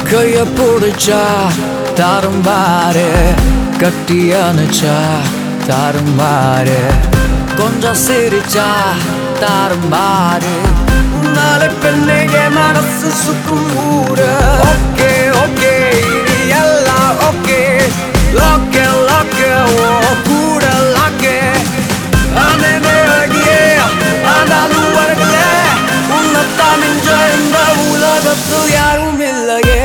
கைய பிடிச்சா தாறும்பாரு கட்டி அணைச்சா தாறும்பாரு கொஞ்சம் சிரிச்சா தாறும்பாரு நாளை பெண்ணே என் மனசு சுக்கும் ஊரு ஓகே ஓகே இது எல்லாம் ஓகே லோக்கே லோக்கே ஓ கூட லாக்கே அண்ணனே அழகியே ஆனாலும் வரல உன்னைத்தான் மிஞ்ச இந்த உலகத்தில் யாரும் இல்லையே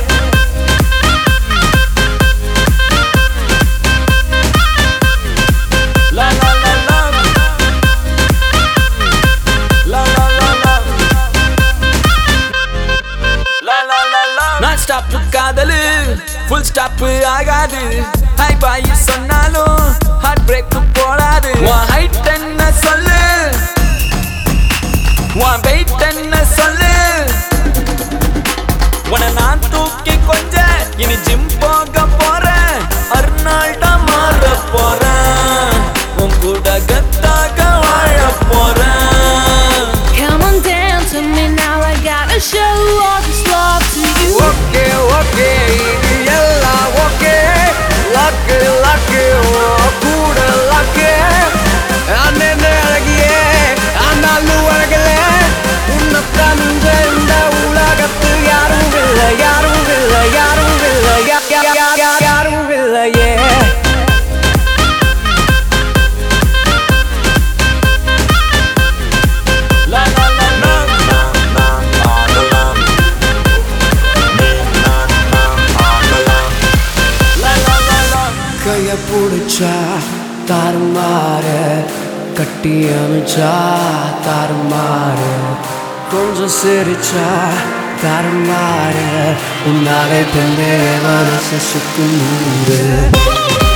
La la la la La la la la La la la la நான் ஸ்டாப் காதலு ஃபுல் ஸ்டாப் ஆகாது ஹை பாய் சொன்னாலும் ஹார்ட் பிரேக் போடாது உன் ஹைட் என்ன சொல்லு உன் வெயிட் என்ன சொல்லு உன நான் தூக்கி கொஞ்ச இனி ஜிம் போக போறேன் அர்னால்டா மாற போறேன் உன் கூட கத்தாக வாழ போறேன் Come on dance with me now. I gotta show all this love to you. Okay okay இது எல்லாம் ஓகே லக்கு லக்கு ஓ கூட லக்கு அண்ணன் அழகியே ஆனாலும் அழகல உன்னைத்தான் மிஞ்ச இந்த உலகத்தில் யாரும் இல்லை யாரும் இல்லை யாரும் இல்லை யா- யா- யா- யா- யாரும் இல்லையே La la la la La la la la கைய பிடிச்சா தாறுமாறு கட்டி அணைச்சா தாறுமாறு கொஞ்சம் சிரிச்சா தாறுமாறு உன்னாலே பெண்ணே மனசு சுக்கும்